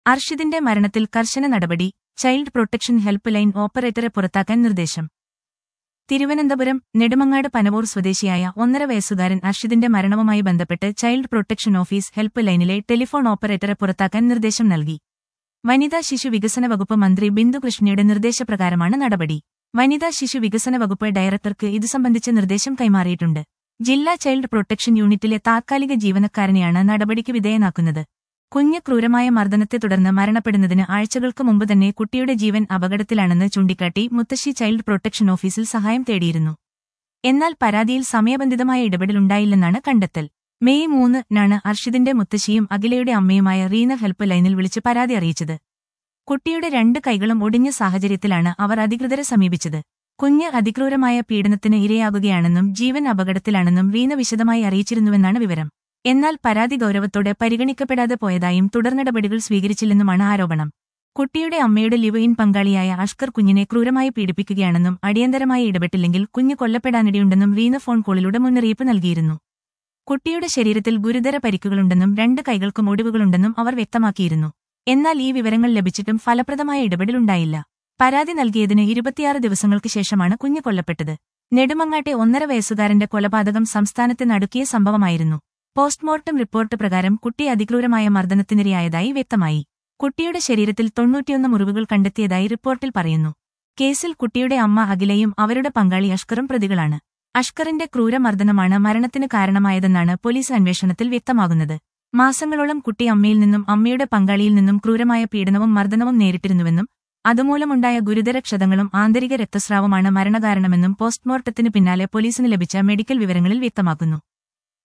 അർഷിദിന്റെ മരണത്തിൽ കർശന നടപടി ചൈൽഡ് പ്രൊട്ടക്ഷൻ ഹെൽപ്പ് ലൈൻ ഓപ്പറേറ്ററെ പുറത്താക്കാൻ നിർദ്ദേശം തിരുവനന്തപുരം നെടുമങ്ങാട് പനവൂർ സ്വദേശിയായ ഒന്നര വയസ്സുകാരൻ അർഷിദിന്റെ മരണവുമായി ബന്ധപ്പെട്ട് ചൈൽഡ് പ്രൊട്ടക്ഷൻ ഓഫീസ് ഹെൽപ്പ് ലൈനിലെ ടെലിഫോൺ ഓപ്പറേറ്ററെ പുറത്താക്കാൻ നിർദ്ദേശം നൽകി വനിതാ ശിശു വികസന വകുപ്പ് മന്ത്രി ബിന്ദു കൃഷ്ണയുടെ നിർദ്ദേശപ്രകാരമാണ് നടപടി വനിതാ ശിശു വികസന വകുപ്പ് ഡയറക്ടർക്ക് ഇതു സംബന്ധിച്ച നിർദ്ദേശം കൈമാറിയിട്ടുണ്ട് ജില്ലാ ചൈൽഡ് പ്രൊട്ടക്ഷൻ യൂണിറ്റിലെ താത്കാലിക ജീവനക്കാരനെയാണ് നടപടിക്ക് വിധേയനാക്കുന്നത് കുഞ്ഞ് ക്രൂരമായ മർദ്ദനത്തെ തുടർന്ന് മരണപ്പെടുന്നതിന് ആഴ്ചകൾക്ക് മുമ്പ് തന്നെ കുട്ടിയുടെ ജീവൻ അപകടത്തിലാണെന്ന് ചൂണ്ടിക്കാട്ടി മുത്തശ്ശി ചൈൽഡ് പ്രൊട്ടക്ഷൻ ഓഫീസിൽ സഹായം തേടിയിരുന്നു എന്നാൽ പരാതിയിൽ സമയബന്ധിതമായ ഇടപെടലുണ്ടായില്ലെന്നാണ് കണ്ടെത്തൽ മെയ് മൂന്നിനാണ് അർഷിദിന്റെ മുത്തശ്ശിയും അഖിലയുടെ അമ്മയുമായ റീന ഹെൽപ്പ് ലൈനിൽ വിളിച്ച് പരാതി അറിയിച്ചത് കുട്ടിയുടെ രണ്ട് കൈകളും ഒടിഞ്ഞ സാഹചര്യത്തിലാണ് അവർ അധികൃതരെ സമീപിച്ചത് കുഞ്ഞ് അതിക്രൂരമായ പീഡനത്തിന് ഇരയാകുകയാണെന്നും ജീവൻ അപകടത്തിലാണെന്നും റീന വിശദമായി അറിയിച്ചിരുന്നുവെന്നാണ് വിവരം എന്നാൽ പരാതി ഗൗരവത്തോടെ പരിഗണിക്കപ്പെടാതെ പോയതായും തുടർനടപടികൾ സ്വീകരിച്ചില്ലെന്നുമാണ് ആരോപണം കുട്ടിയുടെ അമ്മയുടെ ലിവ് ഇൻ പങ്കാളിയായ അഷ്കർ കുഞ്ഞിനെ ക്രൂരമായി പീഡിപ്പിക്കുകയാണെന്നും അടിയന്തരമായി ഇടപെട്ടില്ലെങ്കിൽ കുഞ്ഞ് കൊല്ലപ്പെടാനിടയുണ്ടെന്നും റീന ഫോൺ കോളിലൂടെ മുന്നറിയിപ്പ് നൽകിയിരുന്നു കുട്ടിയുടെ ശരീരത്തിൽ ഗുരുതര പരിക്കുകളുണ്ടെന്നും രണ്ട് കൈകൾക്കും ഒടിവുകളുണ്ടെന്നും അവർ വ്യക്തമാക്കിയിരുന്നു എന്നാൽ ഈ വിവരങ്ങൾ ലഭിച്ചിട്ടും ഫലപ്രദമായ ഇടപെടലുണ്ടായില്ല പരാതി നൽകിയതിന് ഇരുപത്തിയാറ് ദിവസങ്ങൾക്ക് ശേഷമാണ് കുഞ്ഞ് കൊല്ലപ്പെട്ടത് നെടുമങ്ങാട്ടെ ഒന്നര വയസ്സുകാരന്റെ കൊലപാതകം സംസ്ഥാനത്തെ നടുക്കിയ സംഭവമായിരുന്നു പോസ്റ്റ്മോർട്ടം റിപ്പോർട്ട് പ്രകാരം കുട്ടി അതിക്രൂരമായ മർദ്ദനത്തിനിരയായതായി വ്യക്തമായി കുട്ടിയുടെ ശരീരത്തിൽ തൊണ്ണൂറ്റിയൊന്ന് മുറിവുകൾ കണ്ടെത്തിയതായി റിപ്പോർട്ടിൽ പറയുന്നു കേസിൽ കുട്ടിയുടെ അമ്മ അഖിലയും അവരുടെ പങ്കാളി അഷ്കറും പ്രതികളാണ് അഷ്കറിന്റെ ക്രൂരമർദ്ദനമാണ് മരണത്തിന് കാരണമായതെന്നാണ് പോലീസ് അന്വേഷണത്തിൽ വ്യക്തമാകുന്നത് മാസങ്ങളോളം കുട്ടി അമ്മയിൽ നിന്നും അമ്മയുടെ പങ്കാളിയിൽ നിന്നും ക്രൂരമായ പീഡനവും മർദ്ദനവും നേരിട്ടിരുന്നുവെന്നും അതുമൂലമുണ്ടായ ഗുരുതര ക്ഷതങ്ങളും ആന്തരിക രക്തസ്രാവമാണ് മരണകാരണമെന്നും പോസ്റ്റ്മോർട്ടത്തിന് പിന്നാലെ പോലീസിന് ലഭിച്ച മെഡിക്കൽ വിവരങ്ങളിൽ വ്യക്തമാക്കുന്നു